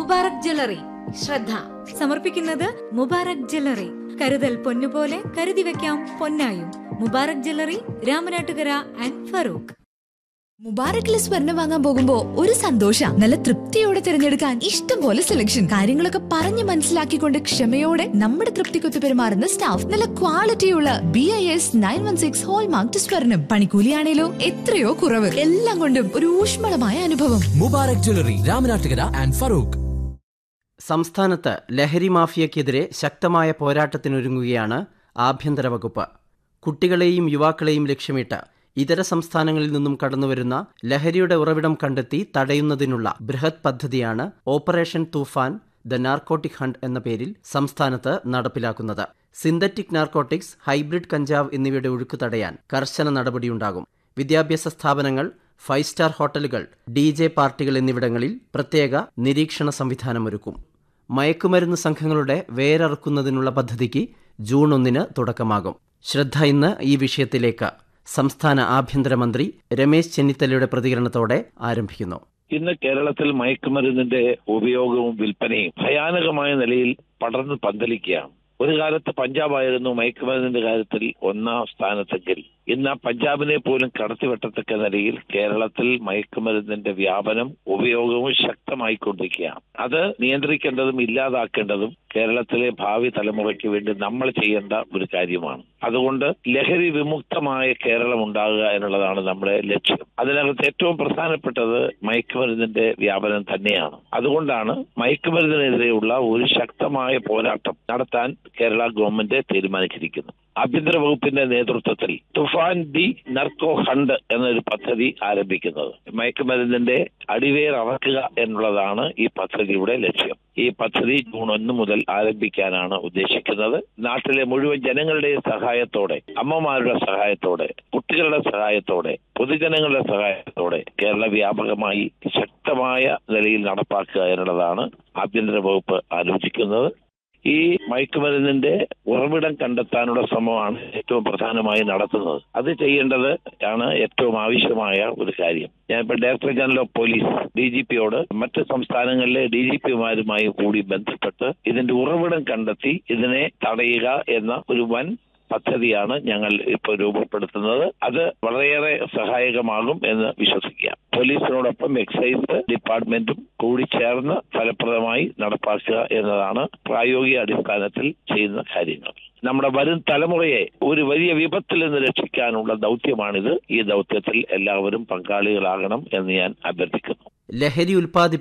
Mubarak jewellery ശ്രദ്ധ സമർപ്പിക്കുന്നത് Mubarak jewellery കരുതൽ പൊന്നുപോലെ കരുതി വെക്കാം പൊന്നായും മുബാറക് ജ്വല്ലറി രാമനാട്ടുകര ആൻഡ് ഫറൂഖ് മുബാറക്കിലെ സ്വർണം വാങ്ങാൻ പോകുമ്പോ ഒരു സന്തോഷ നല്ല തൃപ്തിയോടെ തിരഞ്ഞെടുക്കാൻ ഇഷ്ടം പോലെ സെലക്ഷൻ കാര്യങ്ങളൊക്കെ പറഞ്ഞ് മനസ്സിലാക്കിക്കൊണ്ട് ക്ഷമയോടെ നമ്മുടെ തൃപ്തിക്കൊത്ത് പെരുമാറുന്ന സ്റ്റാഫ് നല്ല ക്വാളിറ്റിയുള്ള B I S nine one six hallmark സ്വർണം പണിക്കൂലിയാണേലോ എത്രയോ കുറവ് എല്ലാം കൊണ്ടും ഒരു ഊഷ്മളമായ അനുഭവം മുബാറക് ജ്വല്ലറി രാമനാട്ടുകര ആൻഡ് ഫറൂഖ് സംസ്ഥാനത്ത് ലഹരി മാഫിയക്കെതിരെ ശക്തമായ പോരാട്ടത്തിനൊരുങ്ങുകയാണ് ആഭ്യന്തര വകുപ്പ് കുട്ടികളെയും യുവാക്കളെയും ലക്ഷ്യമിട്ട് ഇതര സംസ്ഥാനങ്ങളിൽ നിന്നും കടന്നുവരുന്ന ലഹരിയുടെ ഉറവിടം കണ്ടെത്തി തടയുന്നതിനുള്ള ബൃഹത് പദ്ധതിയാണ് ഓപ്പറേഷൻ തൂഫാൻ ദ നാർക്കോട്ടിക് ഹണ്ട് എന്ന പേരിൽ സംസ്ഥാനത്ത് നടപ്പിലാക്കുന്നത് സിന്തറ്റിക് നാർക്കോട്ടിക്സ് ഹൈബ്രിഡ് കഞ്ചാവ് എന്നിവയുടെ ഒഴുക്ക് തടയാൻ കർശന നടപടിയുണ്ടാകും വിദ്യാഭ്യാസ സ്ഥാപനങ്ങൾ ഫൈവ് സ്റ്റാർ ഹോട്ടലുകൾ ഡി ജെ പാർട്ടികൾ എന്നിവിടങ്ങളിൽ പ്രത്യേക നിരീക്ഷണ സംവിധാനമൊരുക്കും മയക്കുമരുന്ന് സംഘങ്ങളുടെ വേരറുക്കുന്നതിനുള്ള പദ്ധതിക്ക് ജൂൺ ഒന്നിന് തുടക്കമാകും ശ്രദ്ധ ഇന്ന് ഈ വിഷയത്തിലേക്ക് സംസ്ഥാന ആഭ്യന്തരമന്ത്രി രമേശ് ചെന്നിത്തലയുടെ പ്രതികരണത്തോടെ ആരംഭിക്കുന്നു ഇന്ന് കേരളത്തിൽ മയക്കുമരുന്നിന്റെ ഉപയോഗവും വിൽപ്പനയും ഭയാനകമായ നിലയിൽ പടർന്ന് പന്തലിക്കുകയാണ് ഒരു കാലത്ത് പഞ്ചാബായിരുന്നു മയക്കുമരുന്നിന്റെ കാര്യത്തിൽ ഒന്നാം സ്ഥാനത്തെങ്കിൽ ഇന്ന് ആ പഞ്ചാബിനെ പോലും കടത്തിവെട്ടത്തക്ക നിലയിൽ കേരളത്തിൽ മയക്കുമരുന്നിന്റെ വ്യാപനം ഉപയോഗവും ശക്തമായിക്കൊണ്ടിരിക്കുകയാണ് അത് നിയന്ത്രിക്കേണ്ടതും ഇല്ലാതാക്കേണ്ടതും കേരളത്തിലെ ഭാവി തലമുറയ്ക്ക് വേണ്ടി നമ്മൾ ചെയ്യേണ്ട ഒരു കാര്യമാണ് അതുകൊണ്ട് ലഹരി വിമുക്തമായ കേരളം ഉണ്ടാകുക എന്നുള്ളതാണ് നമ്മുടെ ലക്ഷ്യം അതിനകത്ത് ഏറ്റവും പ്രധാനപ്പെട്ടത് മയക്കുമരുന്നിന്റെ വ്യാപനം തന്നെയാണ് അതുകൊണ്ടാണ് മയക്കുമരുന്നിനെതിരെയുള്ള ഒരു ശക്തമായ പോരാട്ടം നടത്താൻ കേരള ഗവൺമെന്റ് തീരുമാനിച്ചിരിക്കുന്നു ആഭ്യന്തര വകുപ്പിന്റെ നേതൃത്വത്തിൽ തുഫാൻ ദി നർക്കോ ഹണ്ട് എന്നൊരു പദ്ധതി ആരംഭിക്കുന്നത് മയക്കുമരുന്നിന്റെ അടിവേർ അറക്കുക എന്നുള്ളതാണ് ഈ പദ്ധതിയുടെ ലക്ഷ്യം ഈ പദ്ധതി ജൂൺ ഒന്ന് മുതൽ ആരംഭിക്കാനാണ് ഉദ്ദേശിക്കുന്നത് നാട്ടിലെ മുഴുവൻ ജനങ്ങളുടെയും സഹായത്തോടെ അമ്മമാരുടെ സഹായത്തോടെ കുട്ടികളുടെ സഹായത്തോടെ പൊതുജനങ്ങളുടെ സഹായത്തോടെ കേരള വ്യാപകമായി ശക്തമായ നിലയിൽ നടപ്പാക്കുക എന്നുള്ളതാണ് ആഭ്യന്തര വകുപ്പ് ആലോചിക്കുന്നത് ഈ മയക്കുമരുന്നിന്റെ ഉറവിടം കണ്ടെത്താനുള്ള ശ്രമമാണ് ഏറ്റവും പ്രധാനമായി നടത്തുന്നത് അത് ചെയ്യേണ്ടത് ആണ് ഏറ്റവും ആവശ്യമായ ഒരു കാര്യം ഞാൻ ഇപ്പൊ director general of police D G പിയോട് മറ്റ് സംസ്ഥാനങ്ങളിലെ ഡി ജി പിമാരുമായി കൂടി ബന്ധപ്പെട്ട് ഇതിന്റെ ഉറവിടം കണ്ടെത്തി ഇതിനെ തടയുക എന്ന ഒരു വൻ പദ്ധതിയാണ് ഞങ്ങൾ ഇപ്പോൾ രൂപപ്പെടുത്തുന്നത് അത് വളരെയേറെ സഹായകമാകും എന്ന് വിശ്വസിക്കുക പോലീസിനോടൊപ്പം എക്സൈസ് ഡിപ്പാർട്ട്മെന്റും കൂടി ചേർന്ന് ഫലപ്രദമായി നടപ്പാക്കുക എന്നതാണ് പ്രായോഗിക അടിസ്ഥാനത്തിൽ ചെയ്യുന്ന കാര്യങ്ങൾ നമ്മുടെ വരും തലമുറയെ ഒരു വലിയ വിപത്തിൽ നിന്ന് രക്ഷിക്കാനുള്ള ദൗത്യമാണിത് ഈ ദൗത്യത്തിൽ എല്ലാവരും പങ്കാളികളാകണം എന്ന് ഞാൻ അഭ്യർത്ഥിക്കുന്നു ലഹരി ഉൽപ്പാദി